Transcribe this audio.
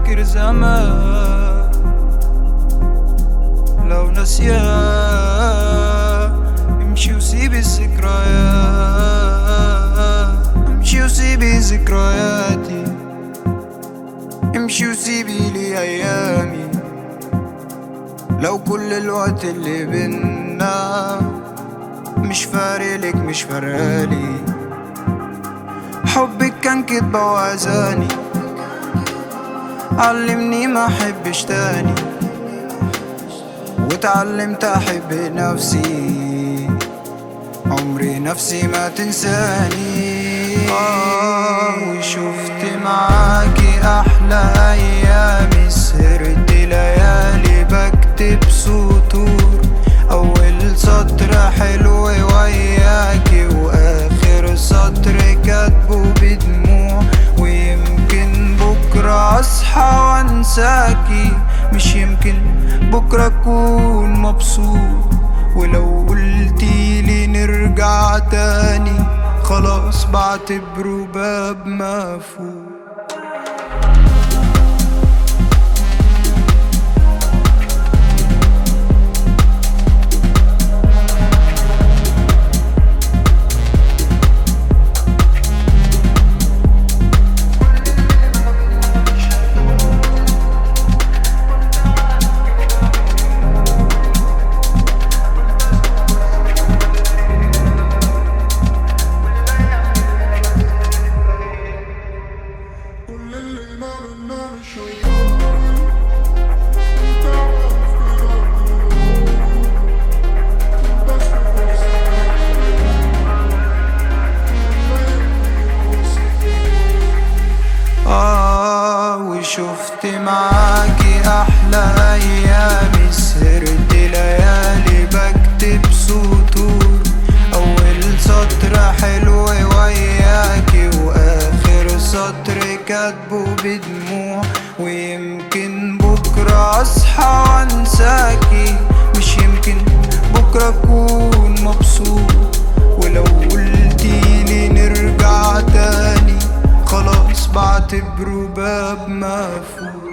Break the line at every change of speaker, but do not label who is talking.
فاكر زمان لو نسيان امشي وسيبي الذكريات امشي وسيبي ذكرياتي امشي وسيبي لي ايامي لو كل الوقت اللي بينا مش فارقلك مش فارقالي حبك كان كدبة وأذاني علمني ما احبش تاني واتعلمت احب نفسي عمري نفسي ما تنساني آه وشفت معاكي احلى ايامي سهرت ليالي بكتب سطور اول سطر حلو وياكي واخر سطر كاتبه بدموع ويمكن بكره اصحى وانساكي مش يمكن بكره اكون مبسوط ولو قلتيلي نرجع تاني خلاص بعتبره باب مقفول
كل اللي ما بينا مش هيكون انت عارف كده بس
آه وشفت معاكي أحلى أيامي سهرت ليالي بكتب سطور أول سطر حلو وياكي وآخر سطر كاتبه بدموع ويمكن بكرة أصحى وأنساكي مش يمكن بكرة أكون مبسوط ولو قلتيلي نرجع تاني خلاص بعتبره باب مقفول